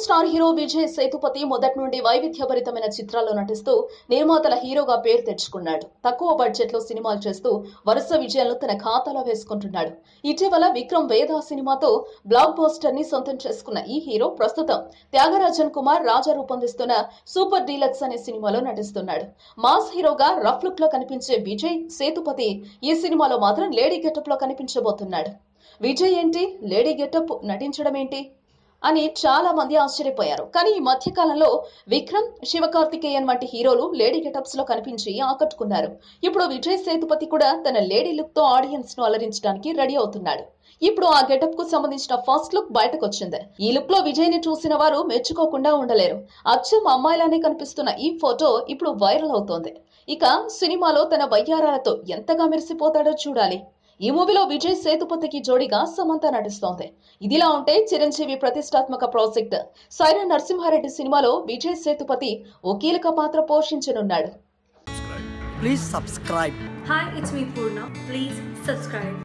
Star hero Vijay Sethupathi మొదటి నుండి వైవిధ్యభరితమైన చిత్రాల్లో నటిస్తూ నిర్మాతల హీరోగా పేరు తెచ్చుకున్నాడు తక్కువ బడ్జెట్ లో సినిమాలు చేస్తూ వరుస విజయాలను తన ఖాతాలో వేసుకుంటున్నాడు ఇటీవల విక్రమ్ వేద సినిమాతో బ్లాక్ బస్టర్ ని సొంతం చేసుకున్న ఈ హీరో ప్రస్తుతం త్యాగరాజన్ కుమార్ రాజా రూపొందిస్తున్న సూపర్ డీలక్స్ అనే సినిమాలో నటిస్తున్నాడు మాస్ హీరోగా రఫ్ లుక్ లో కనిపించే విజయ్ సేతుపతి ఈ సినిమాలో మాత్రం లేడీ గెటప్ లో కనిపించబోతున్నాడు విజయ్ ఏంటి లేడీ గెటప్ నటించడం ఏంటి అని చాలా మంది ఆశ్చర్యపోయారు కానీ ఈ మధ్య కాలంలో విక్రమ్ శివకార్తికేయన్ వంటి హీరోలు లేడీ గెటప్స్ లో కనిపించి ఆకట్టుకున్నారు ఇప్పుడు విజయ్ సేతుపతి కూడా తన లేడీ లుక్ తో ఆడియన్స్ ను అలరించడానికి రెడీ అవుతున్నాడు ఇప్పుడు ఆ గెటప్ కు సంబంధించిన ఫస్ట్ లుక్ బయటకు వచ్చింది ఈ లుక్ లో విజయ్ ని చూసిన వారు మెచ్చుకోకుండా ఉండలేరు అచ్చం అమ్మాయిలానే కనిపిస్తున్న ఈ ఫోటో ఇప్పుడు వైరల్ అవుతోంది ఇక సినిమాలో తన వయ్యారాలతో ఎంతగా మెరిసిపోతాడో చూడాలి ఈ మూవీలో విజయ్ సేతుపతికి జోడిగా సమంత నటిస్తోంది ఇదిలా ఉంటే చిరంజీవి ప్రతిష్టాత్మక ప్రాజెక్ట్ సైరన్ నరసింహారెడ్డి సినిమాలో విజయ్ సేతుపతి ఓ కీలక పాత్ర పోషించనున్నాడు Please subscribe. Hi, it's me Purna. Please subscribe.